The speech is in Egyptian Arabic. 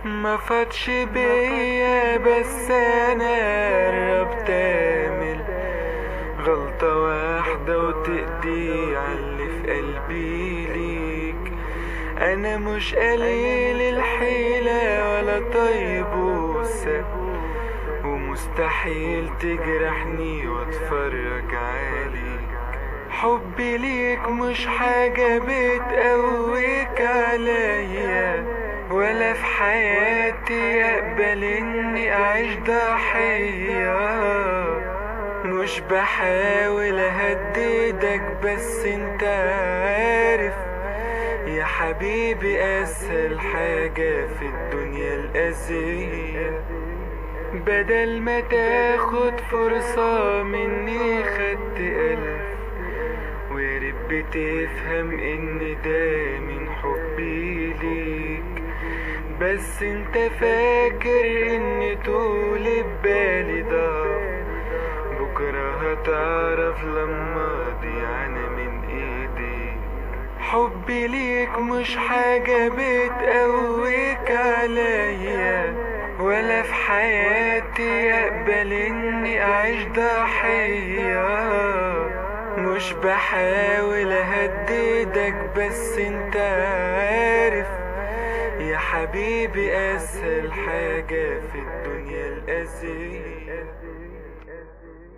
ما فاتش بيا بس انا قربت اعمل غلطة واحدة وتقضي عاللي في قلبي ليك انا مش قليل الحيلة ولا طيب وسهل ومستحيل تجرحني واتفرج عليك حبي ليك مش حاجة بتقويك عليا ولا في حياتي اقبل اني اعيش ضحية مش بحاول اهددك بس انت عارف يا حبيبي اسهل حاجة في الدنيا الاذية بدل ما تاخد فرصة مني خدت ألف وياريت بتفهم ان ده من حبي ليك بس انت فاكر ان طول بالي ضعف بكرة هتعرف لما اضيع انا من ايديك حبي ليك مش حاجة بتقويك عليا ولا في حياتي اقبل اني اعيش ضحية مش بحاول اهددك بس انت عارف يا حبيبي اسهل حاجة في الدنيا الاذية